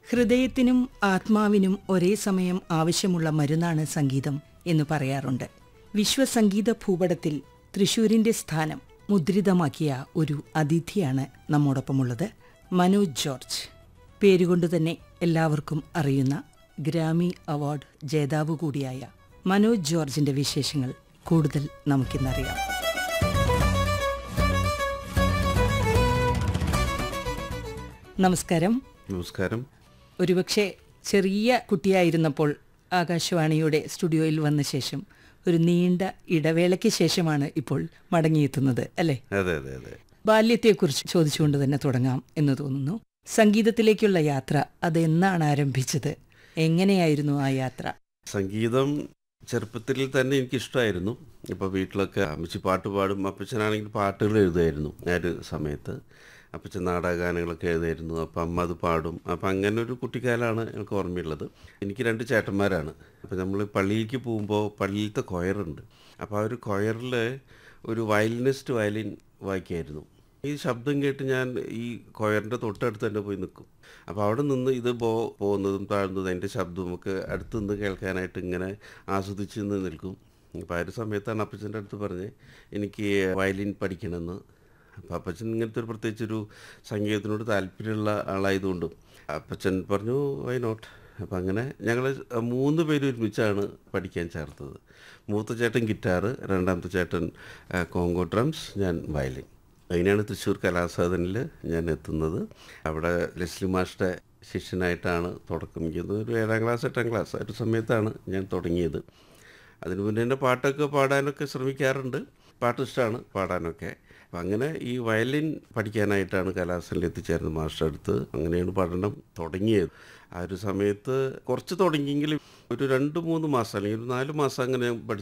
ഹൃദയത്തിനും ആത്മാവിനും ഒരേ സമയം ആവശ്യമുള്ള മരുന്നാണ് സംഗീതം എന്ന് പറയാറുണ്ട് വിശ്വസംഗീത ഭൂപടത്തിൽ തൃശൂരിന്റെ സ്ഥാനം മുദ്രിതമാക്കിയ ഒരു അതിഥിയാണ് നമ്മോടൊപ്പമുള്ളത് മനോജ് ജോർജ് പേരുകൊണ്ട് തന്നെ എല്ലാവർക്കും അറിയുന്ന ഗ്രാമി അവാർഡ് ജേതാവ് കൂടിയായ മനോജ് ജോർജിന്റെ വിശേഷങ്ങൾ കൂടുതൽ നമുക്കിന്നറിയാം നമസ്കാരം നമസ്കാരം ഒരുപക്ഷെ ചെറിയ കുട്ടിയായിരുന്നപ്പോൾ ആകാശവാണിയുടെ സ്റ്റുഡിയോയിൽ വന്ന ശേഷം ഒരു നീണ്ട ഇടവേളയ്ക്ക് ശേഷമാണ് ഇപ്പോൾ മടങ്ങിയെത്തുന്നത് അല്ലേ അതെ അതെ അതെ ബാല്യത്തെക്കുറിച്ച് ചോദിച്ചുകൊണ്ട് തന്നെ തുടങ്ങാം എന്ന് തോന്നുന്നു സംഗീതത്തിലേക്കുള്ള യാത്ര അതെന്നാണ് ആരംഭിച്ചത് എങ്ങനെയായിരുന്നു ആ യാത്ര സംഗീതം ചെറുപ്പത്തിൽ തന്നെ എനിക്കിഷ്ടമായിരുന്നു ഇപ്പോൾ വീട്ടിലൊക്കെ അമ്മച്ചി പാട്ട് പാടും അപ്പച്ചനാണെങ്കിൽ പാട്ടുകൾ എഴുതുമായിരുന്നു ആ ഒരു സമയത്ത് അപ്പച്ചൻ നാടകഗാനങ്ങളൊക്കെ എഴുതായിരുന്നു അപ്പം അമ്മ അത് പാടും അപ്പം അങ്ങനെ ഒരു കുട്ടിക്കാലമാണ് എനിക്ക് ഓർമ്മയുള്ളത് എനിക്ക് രണ്ട് ചേട്ടന്മാരാണ് അപ്പോൾ നമ്മൾ പള്ളിയിലേക്ക് പോകുമ്പോൾ പള്ളിയിലത്തെ കൊയറുണ്ട് അപ്പോൾ ആ ഒരു കൊയറിൽ ഒരു വയലിനിസ്റ്റ് വയലിൻ വായിക്കായിരുന്നു ഈ ശബ്ദം കേട്ട് ഞാൻ ഈ കൊയറിൻ്റെ തൊട്ടടുത്ത് തന്നെ പോയി നിൽക്കും അപ്പോൾ അവിടെ നിന്ന് ഇത് പോ പോകുന്നതും താഴ്ന്നതും എൻ്റെ ശബ്ദവും ഒക്കെ അടുത്ത് നിന്ന് കേൾക്കാനായിട്ട് ഇങ്ങനെ ആസ്വദിച്ച് നിന്ന് നിൽക്കും അപ്പോൾ ആ ഒരു സമയത്താണ് അപ്പച്ചൻ്റെ അടുത്ത് പറഞ്ഞ് എനിക്ക് വയലിൻ പഠിക്കണമെന്ന് അപ്പോൾ അപ്പച്ചൻ ഇങ്ങനത്തെ ഒരു പ്രത്യേകിച്ചൊരു സംഗീതത്തിനോട് താല്പര്യമുള്ള ആളായതുകൊണ്ടും അപ്പച്ചൻ പറഞ്ഞു വൈ നോട്ട് അപ്പം അങ്ങനെ ഞങ്ങൾ മൂന്ന് പേര് ഒരുമിച്ചാണ് പഠിക്കാൻ ചേർത്തത് മൂത്ത ചേട്ടൻ ഗിറ്റാറ് രണ്ടാമത്തെ ചേട്ടൻ ആ, കോങ്കോ ഡ്രംസ് ഞാൻ വയലിൻ അതിനാണ് തൃശ്ശൂർ കലാസാധനിൽ ഞാൻ എത്തുന്നത് അവിടെ ലെസ്ലി മാഷ്ടെ ശിഷ്യനായിട്ടാണ് തുടക്കം ചെയ്യുന്നത് ഒരു ഏഴാം ക്ലാസ് എട്ടാം ക്ലാസ് ആ ഒരു സമയത്താണ് ഞാൻ തുടങ്ങിയത് അതിനു മുന്നേ തന്നെ പാട്ടൊക്കെ പാടാനൊക്കെ ശ്രമിക്കാറുണ്ട് പാട്ട് ഇഷ്ടമാണ് പാടാനൊക്കെ അപ്പം അങ്ങനെ ഈ വയലിൻ പഠിക്കാനായിട്ടാണ് കലാസനിൽ എത്തിച്ചേർന്നത് മാസ്റ്റർ അടുത്ത് അങ്ങനെയാണ് പഠനം തുടങ്ങിയത് ആ ഒരു സമയത്ത് കുറച്ച് തുടങ്ങിയെങ്കിലും ഒരു രണ്ട് മൂന്ന് മാസം അല്ലെങ്കിൽ ഒരു നാല് മാസം അങ്ങനെ ഞാൻ പഠിച്ചു